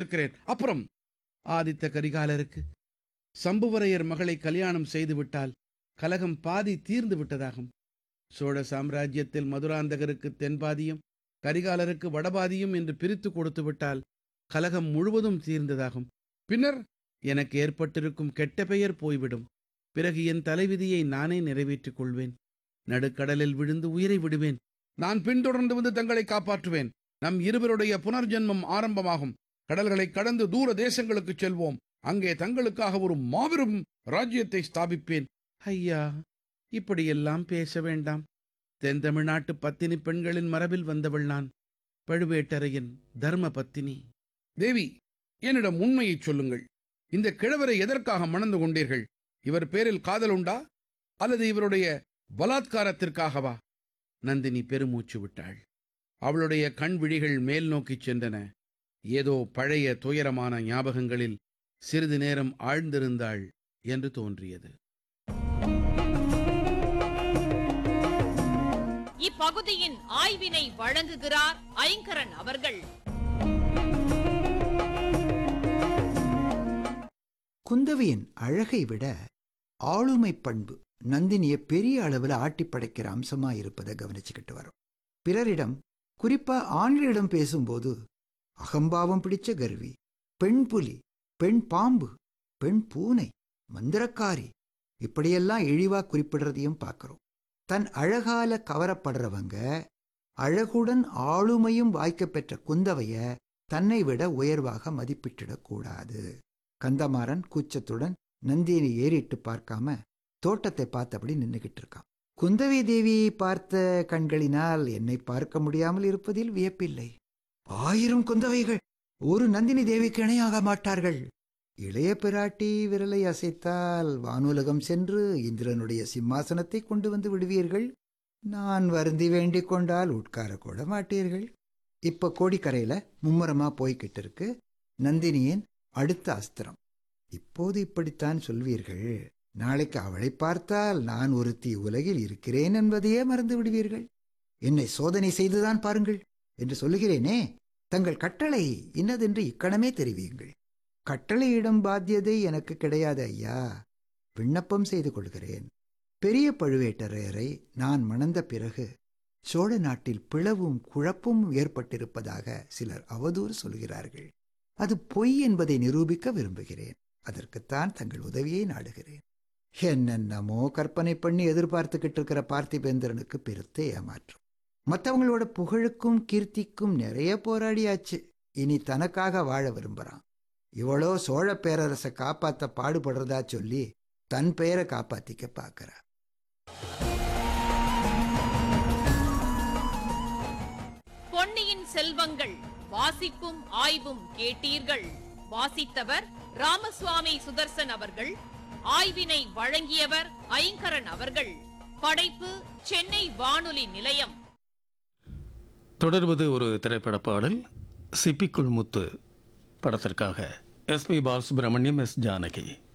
வைத்திருக்கிறேன் அப்புறம் ஆதித்த கரிகாலருக்கு சம்புவரையர் மகளை கல்யாணம் செய்துவிட்டால் கலகம் பாதி தீர்ந்து விட்டதாகும் சோழ சாம்ராஜ்யத்தில் மதுராந்தகருக்கு தென்பாதியும் கரிகாலருக்கு வடபாதியும் என்று பிரித்து கொடுத்து விட்டால் கலகம் முழுவதும் தீர்ந்ததாகும் பின்னர் எனக்கு ஏற்பட்டிருக்கும் கெட்ட பெயர் போய்விடும் பிறகு என் தலைவிதியை நானே நிறைவேற்றிக் கொள்வேன் நடுக்கடலில் விழுந்து உயிரை விடுவேன் நான் பின்தொடர்ந்து வந்து தங்களை காப்பாற்றுவேன் நம் இருவருடைய புனர்ஜென்மம் ஆரம்பமாகும் கடல்களை கடந்து தூர தேசங்களுக்கு செல்வோம் அங்கே தங்களுக்காக ஒரு மாபெரும் ராஜ்யத்தை ஸ்தாபிப்பேன் ஐயா இப்படியெல்லாம் பேச வேண்டாம் தென் தமிழ்நாட்டு பத்தினி பெண்களின் மரபில் வந்தவள் நான் பழுவேட்டரையன் தர்ம பத்தினி தேவி என்னிடம் உண்மையைச் சொல்லுங்கள் இந்த கிழவரை எதற்காக மணந்து கொண்டீர்கள் இவர் பேரில் காதல் உண்டா அல்லது இவருடைய பலாத்காரத்திற்காகவா நந்தினி பெருமூச்சு விட்டாள் அவளுடைய கண் விழிகள் மேல் நோக்கிச் சென்றன ஏதோ பழைய துயரமான ஞாபகங்களில் சிறிது நேரம் ஆழ்ந்திருந்தாள் என்று தோன்றியது இப்பகுதியின் ஆய்வினை வழங்குகிறார் ஐங்கரன் அவர்கள் குந்தவையின் அழகை விட ஆளுமை பண்பு நந்தினிய பெரிய அளவில் ஆட்டி படைக்கிற அம்சமா இருப்பதை கவனிச்சுக்கிட்டு வரோம் பிறரிடம் குறிப்பா ஆண்களிடம் பேசும்போது அகம்பாவம் பிடிச்ச கர்வி பெண் புலி பெண் பாம்பு பெண் பூனை மந்திரக்காரி இப்படியெல்லாம் இழிவா குறிப்பிடுறதையும் பார்க்கிறோம் தன் அழகால கவரப்படுறவங்க அழகுடன் ஆளுமையும் வாய்க்கப் பெற்ற குந்தவைய தன்னை விட உயர்வாக மதிப்பிட்டிடக்கூடாது கந்தமாறன் கூச்சத்துடன் நந்தியை ஏறிட்டு பார்க்காம தோட்டத்தை பார்த்தபடி நின்னுகிட்டு இருக்கான் குந்தவி தேவியை பார்த்த கண்களினால் என்னை பார்க்க முடியாமல் இருப்பதில் வியப்பில்லை ஆயிரம் குந்தவைகள் ஒரு நந்தினி தேவிக்கு இணையாக மாட்டார்கள் இளைய பிராட்டி விரலை அசைத்தால் வானுலகம் சென்று இந்திரனுடைய சிம்மாசனத்தை கொண்டு வந்து விடுவீர்கள் நான் வருந்தி வேண்டிக் கொண்டால் உட்கார கூட மாட்டீர்கள் இப்ப கோடிக்கரையில மும்முரமா போய்கிட்டு இருக்கு நந்தினியின் அடுத்த அஸ்திரம் இப்போது இப்படித்தான் சொல்வீர்கள் நாளைக்கு அவளை பார்த்தால் நான் ஒருத்தி உலகில் இருக்கிறேன் என்பதையே மறந்து விடுவீர்கள் என்னை சோதனை செய்துதான் பாருங்கள் என்று சொல்லுகிறேனே தங்கள் கட்டளை இன்னதென்று இக்கணமே தெரிவியுங்கள் கட்டளையிடம் பாத்தியதை எனக்கு கிடையாது ஐயா விண்ணப்பம் செய்து கொள்கிறேன் பெரிய பழுவேட்டரையரை நான் மணந்த பிறகு சோழ நாட்டில் பிளவும் குழப்பும் ஏற்பட்டிருப்பதாக சிலர் அவதூறு சொல்கிறார்கள் அது பொய் என்பதை நிரூபிக்க விரும்புகிறேன் அதற்குத்தான் தங்கள் உதவியை நாடுகிறேன் என்னென்னமோ கற்பனை பண்ணி எதிர்பார்த்துக்கிட்டு இருக்கிற பார்த்திபேந்திரனுக்கு பெருத்த ஏமாற்றம் மற்றவங்களோட புகழுக்கும் கீர்த்திக்கும் நிறைய போராடியாச்சு இனி தனக்காக வாழ விரும்புறான் இவளோ சோழ பேரரசை காப்பாத்த பாடுபடுறதா சொல்லி தன் பெயரை காப்பாத்திக்க பார்க்கறா பொன்னியின் செல்வங்கள் வாசிப்பும் ஆய்வும் கேட்டீர்கள் வாசித்தவர் ராமசுவாமி சுதர்சன் அவர்கள் ஆய்வினை வழங்கியவர் ஐங்கரன் அவர்கள் படைப்பு சென்னை வானொலி நிலையம் தொடர்வது ஒரு திரைப்பட பாடல் சிப்பிக்குள் முத்து படத்திற்காக எஸ்பி பாலசுப்ரமணியம் எஸ் ஜானகி